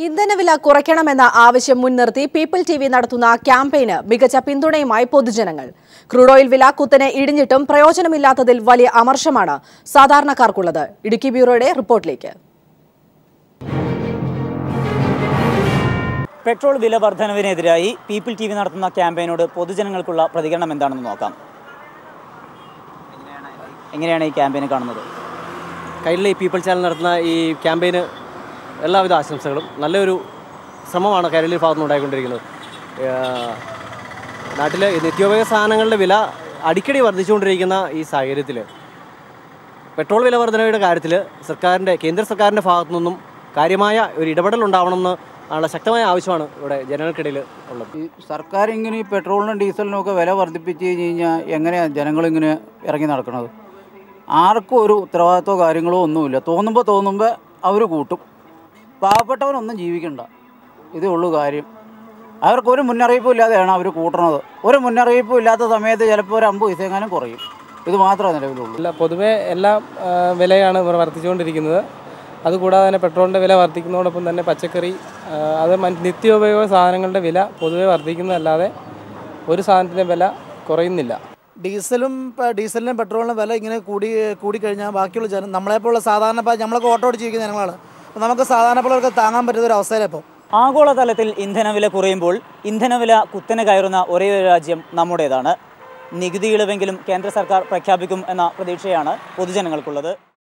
ഇന്ധനവില കുറയ്ക്കണമെന്ന ആവശ്യം മുൻനിർത്തി പീപ്പിൾ ടി വി നടത്തുന്ന ക്യാമ്പയിന് മികച്ച പിന്തുണയുമായി പൊതുജനങ്ങൾ ക്രൂഡ് ഓയിൽ വില കുത്തനെ ഇടിഞ്ഞിട്ടും പ്രയോജനമില്ലാത്തതിൽ വലിയ അമർഷമാണ് സാധാരണക്കാർക്കുള്ളത് ഇടുക്കി ബ്യൂറോയുടെ റിപ്പോർട്ടിലേക്ക് പെട്രോൾ വില വർധനവിനെതിരായി പീപ്പിൾ ടി വി നടത്തുന്ന ക്യാമ്പയിനോട് പൊതുജനങ്ങൾക്കുള്ള പ്രതികരണം എന്താണെന്ന് നോക്കാം എങ്ങനെയാണ് ഈ ക്യാമ്പയിൻ കാണുന്നത് കൈരളി പീപ്പിൾ ചാനൽ നടത്തുന്ന ഈ ക്യാമ്പയിന് എല്ലാവിധ ആശംസകളും നല്ലൊരു ശ്രമമാണ് കൈരളി ഭാഗത്ത് നിന്ന് ഉണ്ടായിക്കൊണ്ടിരിക്കുന്നത് ഏഹ് നാട്ടിലെ നിത്യോപയോഗ സാധനങ്ങളുടെ വില അടിക്കടി വർദ്ധിച്ചുകൊണ്ടിരിക്കുന്ന ഈ സാഹചര്യത്തിൽ പെട്രോൾ വില വർധനയുടെ കാര്യത്തിൽ സർക്കാരിൻ്റെ കേന്ദ്ര സർക്കാരിൻ്റെ ഭാഗത്തു നിന്നും കാര്യമായ ഒരു ഇടപെടൽ ഉണ്ടാവണമെന്ന് ഉള്ള ശക്തമായ ആവശ്യമാണ് ഇവിടെ ജനങ്ങൾക്കിടയിൽ ഉള്ളത് ഈ സർക്കാർ ഇങ്ങനെ ഈ പെട്രോളിനും ഡീസലിനും ഒക്കെ വില വർദ്ധിപ്പിച്ച് കഴിഞ്ഞ് കഴിഞ്ഞാൽ എങ്ങനെയാണ് ജനങ്ങളിങ്ങനെ ഇറങ്ങി നടക്കുന്നത് ആർക്കും ഒരു ഉത്തരവാദിത്തമോ കാര്യങ്ങളോ ഒന്നുമില്ല തോന്നുമ്പോൾ തോന്നുമ്പോൾ അവർ കൂട്ടും പാവപ്പെട്ടവനൊന്നും ജീവിക്കണ്ട ഇതേ ഉള്ളൂ കാര്യം അവർക്ക് ഒരു മുന്നറിയിപ്പും ഇല്ലാതെയാണ് അവർ കൂട്ടണത് ഒരു മുന്നറിയിപ്പും ഇല്ലാത്ത സമയത്ത് ചിലപ്പോൾ ഒരു അമ്പത് പൈസ എങ്ങാനും കുറയും ഇത് മാത്രമേ നിലവിലുള്ളൂ അല്ല പൊതുവെ എല്ലാ ആ, വിലയാണ് ഇവർ വർദ്ധിച്ചുകൊണ്ടിരിക്കുന്നത് അതുകൂടാതെ തന്നെ പെട്രോളിൻ്റെ വില വർദ്ധിക്കുന്നതോടൊപ്പം തന്നെ പച്ചക്കറി ആ, അത് മറ്റ് നിത്യോപയോഗ സാധനങ്ങളുടെ വില പൊതുവെ വർദ്ധിക്കുന്നതല്ലാതെ ഒരു സാധനത്തിൻ്റെ വില കുറയുന്നില്ല ഡീസലും പ- ഡീസലിനും പെട്രോളിനും വില ഇങ്ങനെ കൂടി കൂടിക്കഴിഞ്ഞാൽ ബാക്കിയുള്ള ജനം നമ്മളെപ്പോലുള്ള സാധാരണ ഇപ്പം നമ്മളൊക്കെ ഓട്ടോ ഓടിച്ചിരിക്കുന്ന ജനങ്ങളാണ് അപ്പം നമുക്ക് സാധാരണ താങ്ങാൻ പറ്റുന്ന ഒരു അവസ്ഥയിലാണ് ഇപ്പോൾ ആഗോളതലത്തിൽ ഇന്ധനവില കുറയുമ്പോൾ ഇന്ധനവില കുത്തനെ കയറുന്ന ഒരേ ഒരു രാജ്യം നമ്മുടേതാണ് നികുതി ഇളവെങ്കിലും കേന്ദ്ര സർക്കാർ പ്രഖ്യാപിക്കും എന്ന പ്രതീക്ഷയാണ് പൊതുജനങ്ങൾക്കുള്ളത്